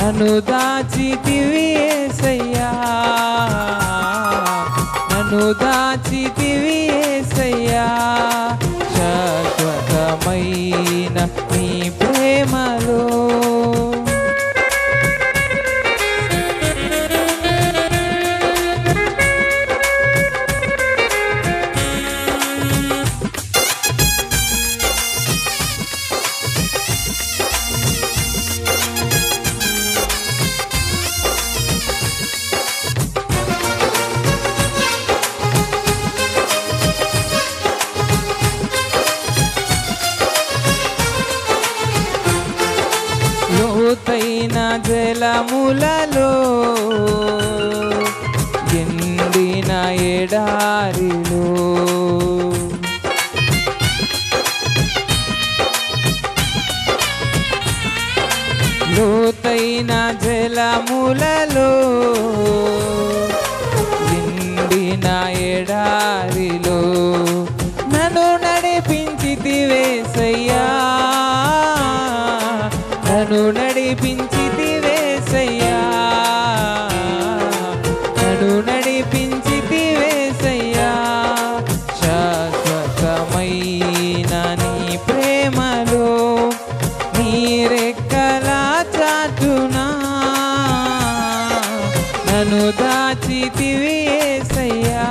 నన్ను దాచితివి ఏసయ్యా నన్ను దాచితివి ఏసయ్యా శాశ్వతమైన నీ ప్రేమలో లోతైన జలములలో ఎండిన ఎడారిలో లోతైన జలములలో ఎండిన ఎడారిలో నన్ను నడిపించితివేసయ్యా నన్ను నడిపించితివేసయ్యా నన్ను నడిపించితివేసయ్యా శాశ్వతమైన నీ ప్రేమలో నీరెక్కల చాటునా నన్ను దాచితివి ఏసయ్యా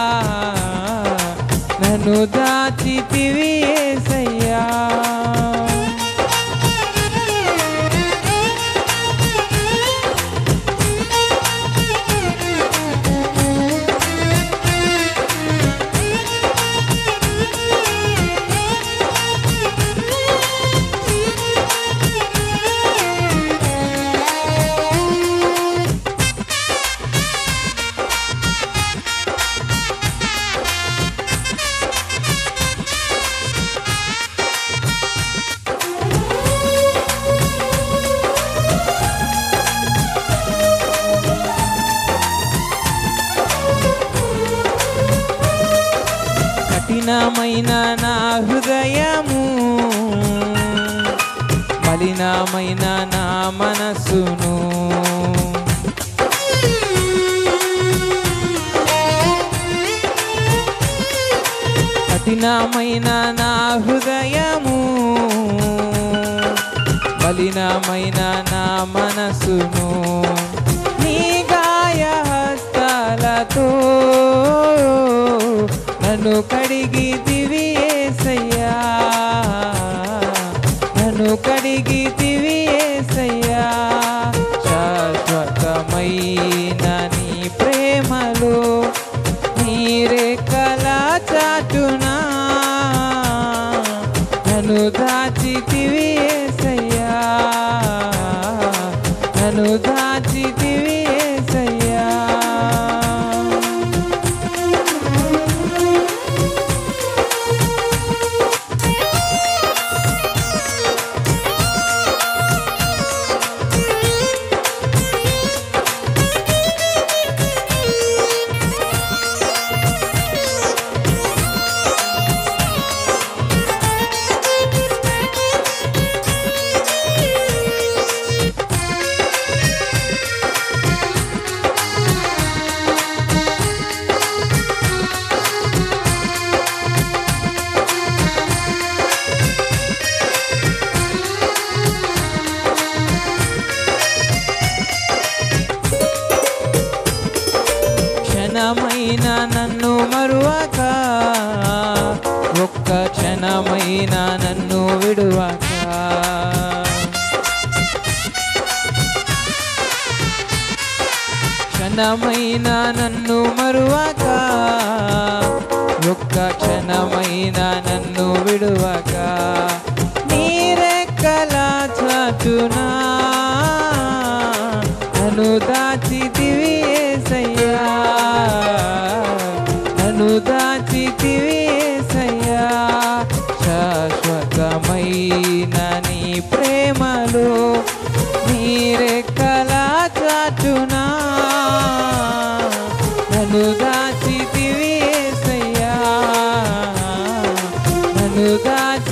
నన్ను దాచితివి ఏసయ్యా కఠినమైన నా హృదయము మలినమైన నా మనసును కఠినమైన నా హృదయము మలినమైన నా మనసును నీ గాయ హస్తాలతో నన్ను కడిగి దివి ఏసయ్యా నన్ను కడిగి దివి ఏసయ్యా శాశ్వతమైన నీ ప్రేమలో నీరెక్కల చాటునా నన్ను దాచితివి ఏసయ్యా నన్ను దాచితివి ఏసయ్యా క్షణమైన నన్ను మరువక ఒక్క క్షణమైన నన్ను విడువక క్షణమైన నన్ను మరువక ఒక్క క్షణమైన నన్ను విడువక నీరెక్కల చాటునా నన్ను దాచితివి ఏసయ్యా నన్ను దాచితివి ఏసయ్యా శాశ్వతమైన నీ ప్రేమలో నీరెక్కల చాటునా నన్ను దాచితివి ఏసయ్యా నన్ను దాచి